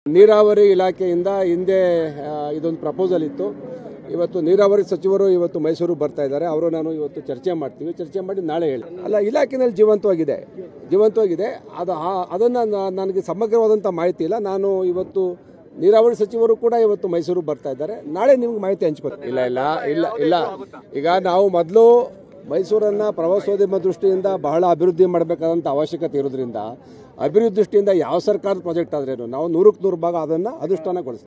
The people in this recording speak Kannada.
ನೀರಾವರಿ ಇಲಾಖೆಯಿಂದ ಹಿಂದೆ ಆ, ಇದೊಂದು ಪ್ರಪೋಸಲ್ ಇತ್ತು ಇವತ್ತು ನೀರಾವರಿ ಸಚಿವರು ಇವತ್ತು ಮೈಸೂರು ಬರ್ತಾ ಇದ್ದಾರೆ ಅವರು ನಾನು ಇವತ್ತು ಚರ್ಚೆ ಮಾಡ್ತೀವಿ ಚರ್ಚೆ ಮಾಡಿ ನಾಳೆ ಹೇಳಿ ಅಲ್ಲ ಇಲಾಖೆನಲ್ಲಿ ಜೀವಂತವಾಗಿದೆ ಜೀವಂತವಾಗಿದೆ ಅದು ಆ- ಅದನ್ನ ನಾ- ನನಗೆ ಸಮಗ್ರವಾದಂಥ ಮಾಹಿತಿ ಇಲ್ಲ ನಾನು ಇವತ್ತು ನೀರಾವರಿ ಸಚಿವರು ಕೂಡ ಇವತ್ತು ಮೈಸೂರು ಬರ್ತಾ ಇದ್ದಾರೆ ನಾಳೆ ನಿಮ್ಗೆ ಮಾಹಿತಿ ಹಂಚ್ಕೊಡ್ತೀನಿ ಇಲ್ಲ ಇಲ್ಲ ಇಲ್ಲ ಇಲ್ಲ ಈಗ ನಾವು ಮೊದಲು ಮೈಸೂರನ್ನು ಪ್ರವಾಸೋದ್ಯಮ ದೃಷ್ಟಿಯಿಂದ ಬಹಳ ಅಭಿವೃದ್ಧಿ ಮಾಡಬೇಕಾದಂಥ ಅವಶ್ಯಕತೆ ಇರೋದ್ರಿಂದ ಅಭಿವೃದ್ಧಿ ದೃಷ್ಟಿಯಿಂದ ಯಾವ ಸರ್ಕಾರದ ಪ್ರಾಜೆಕ್ಟ್ ಆದ್ರೇನು ನಾವು ನೂರಕ್ಕೆ ನೂರು ಭಾಗ ಅದನ್ನು ಅನುಷ್ಠಾನಗೊಳಿಸ್ತೀವಿ